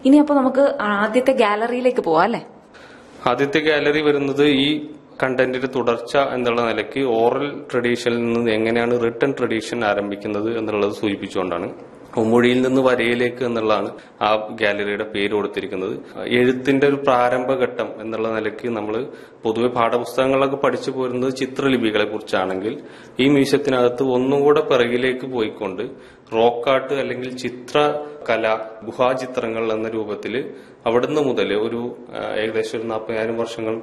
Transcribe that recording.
ഇനി അപ്പൊ നമുക്ക് ആദ്യത്തെ ഗാലറിയിലേക്ക് പോവാം അല്ലെ ആദ്യത്തെ ഗാലറി വരുന്നത് ഈ കണ്ടന്റിന്റെ തുടർച്ച എന്നുള്ള നിലയ്ക്ക് ഓറൽ ട്രഡീഷനിൽ നിന്ന് എങ്ങനെയാണ് റിട്ടൺ ട്രഡീഷൻ ആരംഭിക്കുന്നത് എന്നുള്ളത് സൂചിപ്പിച്ചുകൊണ്ടാണ് ഉമ്മൊഴിയിൽ നിന്ന് വരയിലേക്ക് എന്നുള്ളതാണ് ആ ഗാലറിയുടെ പേര് കൊടുത്തിരിക്കുന്നത് എഴുത്തിന്റെ ഒരു പ്രാരംഭഘട്ടം എന്നുള്ള നിലയ്ക്ക് നമ്മൾ പൊതുവെ പാഠപുസ്തകങ്ങളൊക്കെ പഠിച്ചു പോരുന്നത് ചിത്രലിപികളെ കുറിച്ചാണെങ്കിൽ ഈ മ്യൂസിയത്തിനകത്ത് ഒന്നും കൂടെ പിറകിലേക്ക് പോയിക്കൊണ്ട് റോക്കാട്ട് അല്ലെങ്കിൽ ചിത്രകല ഗുഹാചിത്രങ്ങൾ എന്ന രൂപത്തിൽ അവിടുന്ന് മുതൽ ഒരു ആ, ഏകദേശം ഒരു നാൽപ്പതിനായിരം വർഷങ്ങൾ